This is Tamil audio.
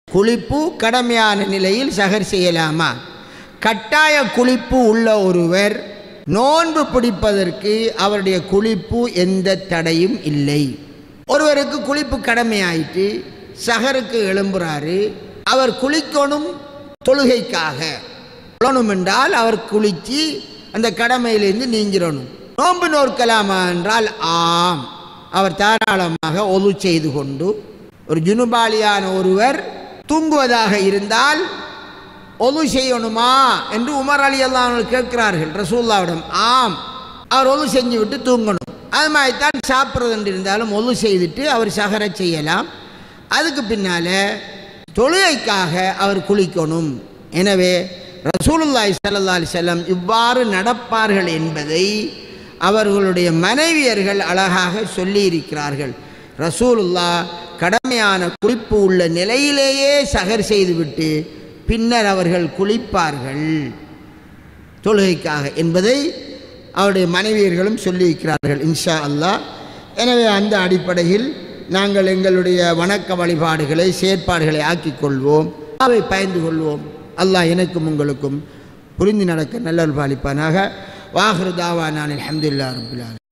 குளிப்பு கடமையான நிலையில் சகர் செய்யலாமா கட்டாய குளிப்பு உள்ள ஒருவர் நோன்பு பிடிப்பதற்கு அவருடைய குளிப்பு எந்த தடையும் இல்லை ஒருவருக்கு குளிப்பு கடமையாயிட்டு சகருக்கு எழும்புறாரு அவர் குளிக்கணும் தொழுகைக்காக தொழணும் என்றால் அவர் குளித்து அந்த கடமையிலிருந்து நீங்கிடணும் நோன்பு நோக்கலாமா என்றால் ஆம் அவர் தாராளமாக ஒது செய்து கொண்டு ஒரு ஜுனுபாலியான ஒருவர் தூங்குவதாக இருந்தால் ஒது செய்யணுமா என்று உமர் அலி அல்லாஹ் கேட்கிறார்கள் ரசூல்லாவிடம் ஆம் அவர் ஒது செஞ்சு விட்டு தூங்கணும் அது மாதிரி தான் சாப்பிட்றது என்று இருந்தாலும் ஒது செய்துட்டு அவர் சகர செய்யலாம் அதுக்கு பின்னால் தொழுகைக்காக அவர் குளிக்கணும் எனவே ரசூலுல்லாஹி ஸல்லல்லாஹு அலைஹி வஸல்லம் இவ்வாறு நடப்பார்கள் என்பதை அவர்களுடைய மனைவியர்கள் அழகாக சொல்லியிருக்கிறார்கள் ரசூலுல்லா கடமையான குளிப்பு உள்ள நிலையிலேயே சகர் செய்துவிட்டு பின்னர் அவர்கள் குளிப்பார்கள் தொழுகைக்காக என்பதை அவருடைய மனைவியர்களும் சொல்லியிருக்கிறார்கள் இன்ஷா அல்லாஹ் எனவே அந்த அடிப்படையில் நாங்கள் எங்களுடைய வணக்க வழிபாடுகளை செயற்பாடுகளை ஆக்கிக் கொள்வோம் அவை பயந்து கொள்வோம் அல்லாஹ் எனக்கும் உங்களுக்கும் புரிந்து நடக்க நல்லல் பாலிப்பானாக வாஹ்ரு தாவா நான் அலமதுல்லா ரபுல்லால்